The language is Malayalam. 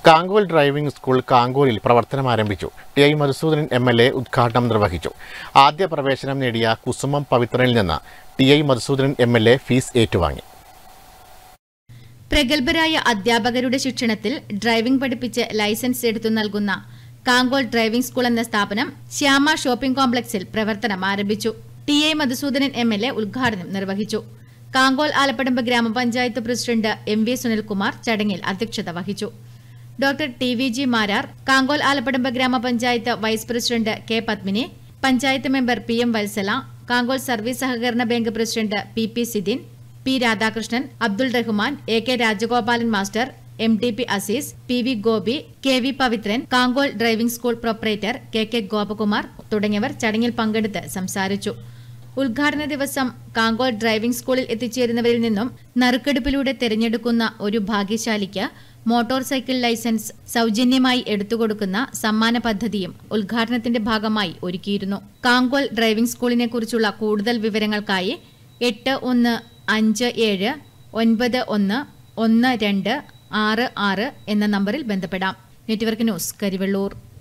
കാങ്കോൽ ഡ്രൈവിംഗ് സ്കൂൾ കാങ്കോലിൽ പ്രവർത്തനം ആരംഭിച്ചു T I Madhusoodanan M L A ഉദ്ഘാടനം നിർവഹിച്ചു ആദ്യ പ്രവേശനം നേടിയ കുസുമം പവിത്രനിൽ നിന്ന് T I Madhusoodanan M L A fees ഏറ്റുവാങ്ങി പ്രഗത്ഭരായ അധ്യാപകരുടെ ശിക്ഷണത്തിൽ ഡ്രൈവിംഗ് പഠിപ്പിച്ച് ലൈസൻസ് എടുത്തു നൽകുന്ന കാങ്കോൾ ഡ്രൈവിംഗ് സ്കൂൾ എന്ന സ്ഥാപനം ശ്യാമ ഷോപ്പിംഗ് കോംപ്ലക്സിൽ പ്രവർത്തനം ആരംഭിച്ചു T A Madhusoodanan M L A ഉദ്ഘാടനം നിർവഹിച്ചു കാങ്കോൾ ആലപ്പടമ്പ് ഗ്രാമപഞ്ചായത്ത് പ്രസിഡന്റ് എം വി സുനിൽകുമാർ ചടങ്ങിൽ അധ്യക്ഷത വഹിച്ചു doctor T V G Marar Kankol Alappadamba ഗ്രാമപഞ്ചായത്ത് vice president K Padmini panchayat member P M Vatsala Kankol service സഹകരണ bank president P P Sidhin P Radhakrishnan Abdul Rahman A K Rajagopalan master M T P Azeez P V Gopi K V Pavithran Kankol driving school proprietor K K Gopakumar തുടങ്ങിയവർ ചടങ്ങിൽ പങ്കെടുത്ത് സംസാരിച്ചു ഉദ്ഘാടന ദിവസം കാങ്കോൾ ഡ്രൈവിംഗ് സ്കൂളിൽ എത്തിച്ചേരുന്നവരിൽ നിന്നും നറുക്കെടുപ്പിലൂടെ തിരഞ്ഞെടുക്കുന്ന ഒരു ഭാഗ്യശാലിക്ക് മോട്ടോർ സൈക്കിൾ ലൈസൻസ് സൗജന്യമായി എടുത്തുകൊടുക്കുന്ന സമ്മാന പദ്ധതിയും ഉദ്ഘാടനത്തിന്റെ ഭാഗമായി ഒരുക്കിയിരുന്നു കാങ്കോൾ ഡ്രൈവിംഗ് സ്കൂളിനെ കുറിച്ചുള്ള കൂടുതൽ വിവരങ്ങൾക്കായി എട്ട് ഒന്ന് അഞ്ച് ഏഴ് ഒൻപത് ഒന്ന് ഒന്ന് രണ്ട് ആറ് ആറ് എന്ന നമ്പറിൽ ബന്ധപ്പെടാം നെറ്റ്വർക്ക് ന്യൂസ് കരിവെള്ളൂർ